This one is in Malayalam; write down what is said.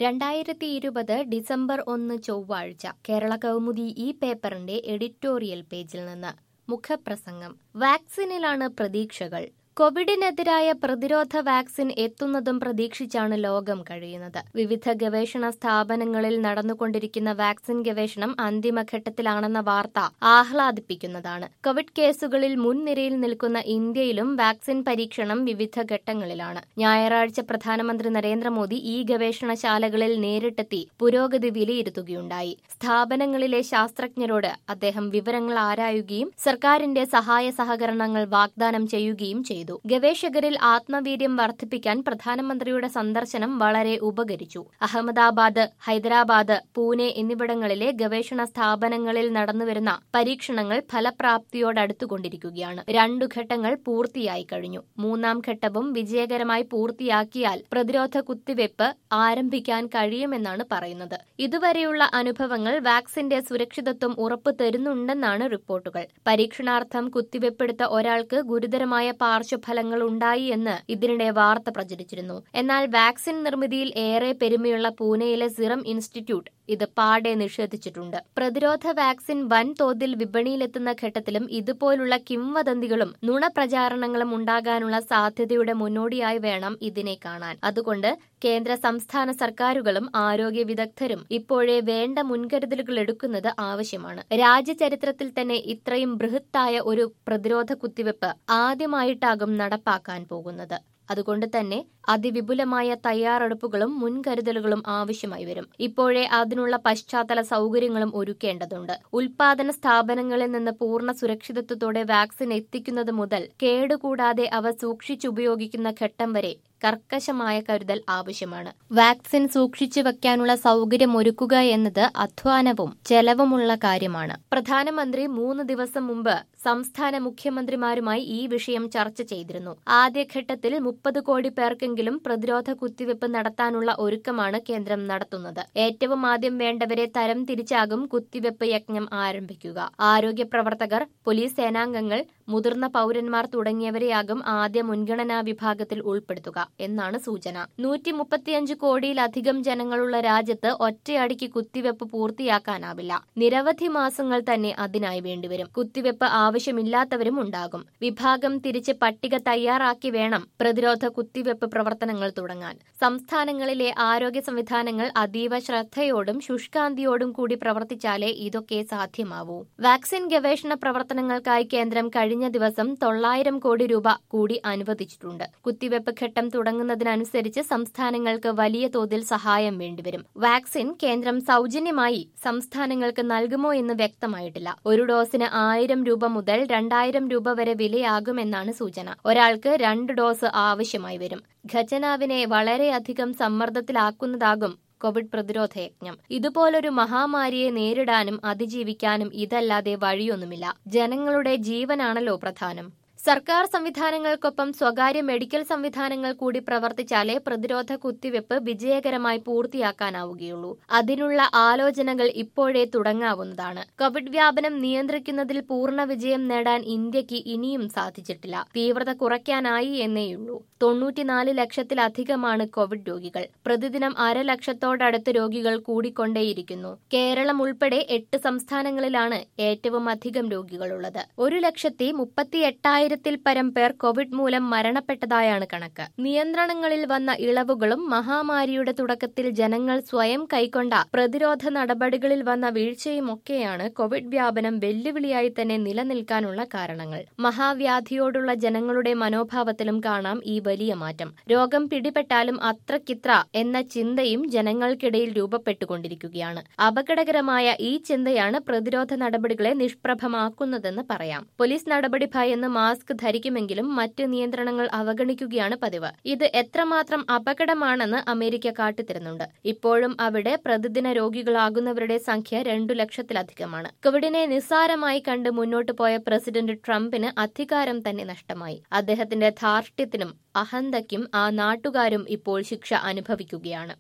രണ്ടായിരത്തി ഇരുപത് ഡിസംബർ ഒന്ന് ചൊവ്വാഴ്ച കേരള കൗമുദി ഈ പേപ്പറിന്റെ എഡിറ്റോറിയൽ പേജിൽ നിന്ന് മുഖപ്രസംഗം വാക്സിനിലാണ് പ്രതീക്ഷകൾ കോവിഡിനെതിരായ പ്രതിരോധ വാക്സിൻ എത്തുന്നതും പ്രതീക്ഷിച്ചാണ് ലോകം കഴിയുന്നത് വിവിധ ഗവേഷണ സ്ഥാപനങ്ങളിൽ നടന്നുകൊണ്ടിരിക്കുന്ന വാക്സിൻ ഗവേഷണം അന്തിമഘട്ടത്തിലാണെന്ന വാർത്ത ആഹ്ലാദിപ്പിക്കുന്നതാണ് കോവിഡ് കേസുകളിൽ മുൻനിരയിൽ നിൽക്കുന്ന ഇന്ത്യയിലും വാക്സിൻ പരീക്ഷണം വിവിധ ഘട്ടങ്ങളിലാണ് ഞായറാഴ്ച പ്രധാനമന്ത്രി നരേന്ദ്രമോദി ഈ ഗവേഷണശാലകളിൽ നേരിട്ടെത്തി പുരോഗതി വിലയിരുത്തുകയുണ്ടായി സ്ഥാപനങ്ങളിലെ ശാസ്ത്രജ്ഞരോട് അദ്ദേഹം വിവരങ്ങൾ ആരായുകയും സർക്കാരിന്റെ സഹായ സഹകരണങ്ങൾ വാഗ്ദാനം ചെയ്യുകയും ചെയ്തു ചെയ്തു ഗവേഷകരിൽ ആത്മവീര്യം വർദ്ധിപ്പിക്കാൻ പ്രധാനമന്ത്രിയുടെ സന്ദർശനം വളരെ ഉപകരിച്ചു അഹമ്മദാബാദ് ഹൈദരാബാദ് പൂനെ എന്നിവിടങ്ങളിലെ ഗവേഷണ സ്ഥാപനങ്ങളിൽ നടന്നുവരുന്ന പരീക്ഷണങ്ങൾ ഫലപ്രാപ്തിയോടടുത്തുകൊണ്ടിരിക്കുകയാണ് രണ്ടു ഘട്ടങ്ങൾ പൂർത്തിയായി കഴിഞ്ഞു മൂന്നാം ഘട്ടവും വിജയകരമായി പൂർത്തിയാക്കിയാൽ പ്രതിരോധ കുത്തിവയ്പ് ആരംഭിക്കാൻ കഴിയുമെന്നാണ് പറയുന്നത് ഇതുവരെയുള്ള അനുഭവങ്ങൾ വാക്സിന്റെ സുരക്ഷിതത്വം ഉറപ്പു തരുന്നുണ്ടെന്നാണ് റിപ്പോർട്ടുകൾ പരീക്ഷണാർത്ഥം കുത്തിവയ്പ്പെടുത്ത ഒരാൾക്ക് ഗുരുതരമായ പാർശ്വഫലങ്ങൾ ഉണ്ടായി എന്ന് ഇതിനിടെ വാർത്ത പ്രചരിച്ചിരുന്നു എന്നാൽ വാക്സിൻ നിർമ്മിതിയിൽ ഏറെ പെരുമയുള്ള പൂനെയിലെ സിറം ഇൻസ്റ്റിറ്റ്യൂട്ട് ഇത് പാടെ നിഷേധിച്ചിട്ടുണ്ട് പ്രതിരോധ വാക്സിൻ വൻതോതിൽ വിപണിയിലെത്തുന്ന ഘട്ടത്തിലും ഇതുപോലുള്ള കിംവദന്തികളും നുണപ്രചാരണങ്ങളും ഉണ്ടാകാനുള്ള സാധ്യതയുടെ മുന്നോടിയായി വേണം ഇതിനെ കാണാൻ അതുകൊണ്ട് കേന്ദ്ര സംസ്ഥാന സർക്കാരുകളും ആരോഗ്യ വിദഗ്ധരും ഇപ്പോഴേ വേണ്ട മുൻകരുതലുകൾ എടുക്കുന്നത് ആവശ്യമാണ് രാജ്യചരിത്രത്തിൽ തന്നെ ഇത്രയും ബൃഹത്തായ ഒരു പ്രതിരോധ കുത്തിവെപ്പ് ആദ്യമായിട്ടാകും നടപ്പാക്കാൻ പോകുന്നത് അതുകൊണ്ട് തന്നെ അതിവിപുലമായ തയ്യാറെടുപ്പുകളും മുൻകരുതലുകളും ആവശ്യമായി വരും ഇപ്പോഴേ അതിനുള്ള പശ്ചാത്തല സൗകര്യങ്ങളും ഒരുക്കേണ്ടതുണ്ട് ഉൽപാദന സ്ഥാപനങ്ങളിൽ നിന്ന് പൂർണ്ണ സുരക്ഷിതത്വത്തോടെ വാക്സിൻ എത്തിക്കുന്നത് മുതൽ കേടുകൂടാതെ അവ സൂക്ഷിച്ചുപയോഗിക്കുന്ന ഘട്ടം വരെ കർക്കശമായ കരുതൽ ആവശ്യമാണ് വാക്സിൻ സൂക്ഷിച്ചു വെക്കാനുള്ള സൗകര്യം ഒരുക്കുക എന്നത് അധ്വാനവും ചെലവുമുള്ള കാര്യമാണ് പ്രധാനമന്ത്രി മൂന്ന് ദിവസം മുമ്പ് സംസ്ഥാന മുഖ്യമന്ത്രിമാരുമായി ഈ വിഷയം ചർച്ച ചെയ്തിരുന്നു ആദ്യഘട്ടത്തിൽ മുപ്പത് കോടി പേർക്കെങ്കിലും പ്രതിരോധ കുത്തിവയ്പ് നടത്താനുള്ള ഒരുക്കമാണ് കേന്ദ്രം നടത്തുന്നത് ഏറ്റവും ആദ്യം വേണ്ടവരെ തരം തിരിച്ചാകും കുത്തിവയ്പ് യജ്ഞം ആരംഭിക്കുക ആരോഗ്യ പ്രവർത്തകർ പോലീസ് സേനാംഗങ്ങൾ മുതിർന്ന പൌരന്മാർ തുടങ്ങിയവരെയാകും ആദ്യ മുൻഗണനാ വിഭാഗത്തിൽ ഉൾപ്പെടുത്തുക എന്നാണ് സൂചന നൂറ്റി മുപ്പത്തിയഞ്ച് കോടിയിലധികം ജനങ്ങളുള്ള രാജ്യത്ത് ഒറ്റയടിക്ക് കുത്തിവെപ്പ് പൂർത്തിയാക്കാനാവില്ല നിരവധി മാസങ്ങൾ തന്നെ അതിനായി വേണ്ടിവരും കുത്തിവെപ്പ് ആവശ്യമില്ലാത്തവരും ഉണ്ടാകും വിഭാഗം തിരിച്ച് പട്ടിക തയ്യാറാക്കി വേണം പ്രതിരോധ കുത്തിവെപ്പ് പ്രവർത്തനങ്ങൾ തുടങ്ങാൻ സംസ്ഥാനങ്ങളിലെ ആരോഗ്യ സംവിധാനങ്ങൾ അതീവ ശ്രദ്ധയോടും ശുഷ്കാന്തിയോടും കൂടി പ്രവർത്തിച്ചാലേ ഇതൊക്കെ സാധ്യമാവൂ വാക്സിൻ ഗവേഷണ പ്രവർത്തനങ്ങൾക്കായി കേന്ദ്രം കഴിഞ്ഞ ദിവസം തൊള്ളായിരം കോടി രൂപ കൂടി അനുവദിച്ചിട്ടുണ്ട് കുത്തിവെപ്പ് ഘട്ടം തുടങ്ങുന്നതിനനുസരിച്ച് സംസ്ഥാനങ്ങൾക്ക് വലിയ തോതിൽ സഹായം വേണ്ടിവരും വാക്സിൻ കേന്ദ്രം സൗജന്യമായി സംസ്ഥാനങ്ങൾക്ക് നൽകുമോ എന്ന് വ്യക്തമായിട്ടില്ല ഒരു ഡോസിന് ആയിരം രൂപ മുതൽ രണ്ടായിരം രൂപ വരെ വിലയാകുമെന്നാണ് സൂചന ഒരാൾക്ക് രണ്ട് ഡോസ് ആവശ്യമായി വരും ഖജനാവിനെ വളരെയധികം സമ്മർദ്ദത്തിലാക്കുന്നതാകും കോവിഡ് പ്രതിരോധ യജ്ഞം ഇതുപോലൊരു മഹാമാരിയെ നേരിടാനും അതിജീവിക്കാനും ഇതല്ലാതെ വഴിയൊന്നുമില്ല ജനങ്ങളുടെ ജീവനാണല്ലോ പ്രധാനം സർക്കാർ സംവിധാനങ്ങൾക്കൊപ്പം സ്വകാര്യ മെഡിക്കൽ സംവിധാനങ്ങൾ കൂടി പ്രവർത്തിച്ചാലേ പ്രതിരോധ കുത്തിവെപ്പ് വിജയകരമായി പൂർത്തിയാക്കാനാവുകയുള്ളൂ അതിനുള്ള ആലോചനകൾ ഇപ്പോഴേ തുടങ്ങാവുന്നതാണ് കോവിഡ് വ്യാപനം നിയന്ത്രിക്കുന്നതിൽ പൂർണ്ണ വിജയം നേടാൻ ഇന്ത്യക്ക് ഇനിയും സാധിച്ചിട്ടില്ല തീവ്രത കുറയ്ക്കാനായി എന്നേയുള്ളൂ തൊണ്ണൂറ്റിനാല് ലക്ഷത്തിലധികമാണ് കോവിഡ് രോഗികൾ പ്രതിദിനം അരലക്ഷത്തോടടുത്ത് രോഗികൾ കൂടിക്കൊണ്ടേയിരിക്കുന്നു കേരളം ഉൾപ്പെടെ എട്ട് സംസ്ഥാനങ്ങളിലാണ് ഏറ്റവും അധികം രോഗികളുള്ളത് ഒരു ലക്ഷത്തി മുപ്പത്തി ആയിരത്തിൽ പരം പേർ കോവിഡ് മൂലം മരണപ്പെട്ടതായാണ് കണക്ക് നിയന്ത്രണങ്ങളിൽ വന്ന ഇളവുകളും മഹാമാരിയുടെ തുടക്കത്തിൽ ജനങ്ങൾ സ്വയം കൈക്കൊണ്ട പ്രതിരോധ നടപടികളിൽ വന്ന വീഴ്ചയുമൊക്കെയാണ് കോവിഡ് വ്യാപനം വെല്ലുവിളിയായി തന്നെ നിലനിൽക്കാനുള്ള കാരണങ്ങൾ മഹാവ്യാധിയോടുള്ള ജനങ്ങളുടെ മനോഭാവത്തിലും കാണാം ഈ വലിയ മാറ്റം രോഗം പിടിപെട്ടാലും അത്രക്കിത്ര എന്ന ചിന്തയും ജനങ്ങൾക്കിടയിൽ രൂപപ്പെട്ടുകൊണ്ടിരിക്കുകയാണ് അപകടകരമായ ഈ ചിന്തയാണ് പ്രതിരോധ നടപടികളെ നിഷ്പ്രഭമാക്കുന്നതെന്ന് പറയാം പോലീസ് നടപടി ഭയന്ന് മാസ്ക് ധരിക്കുമെങ്കിലും മറ്റ് നിയന്ത്രണങ്ങൾ അവഗണിക്കുകയാണ് പതിവ് ഇത് എത്രമാത്രം അപകടമാണെന്ന് അമേരിക്ക കാട്ടിത്തരുന്നുണ്ട് ഇപ്പോഴും അവിടെ പ്രതിദിന രോഗികളാകുന്നവരുടെ സംഖ്യ രണ്ടു ലക്ഷത്തിലധികമാണ് കോവിഡിനെ നിസ്സാരമായി കണ്ട് മുന്നോട്ടു പോയ പ്രസിഡന്റ് ട്രംപിന് അധികാരം തന്നെ നഷ്ടമായി അദ്ദേഹത്തിന്റെ ധാർഷ്ട്യത്തിനും അഹന്തയ്ക്കും ആ നാട്ടുകാരും ഇപ്പോൾ ശിക്ഷ അനുഭവിക്കുകയാണ്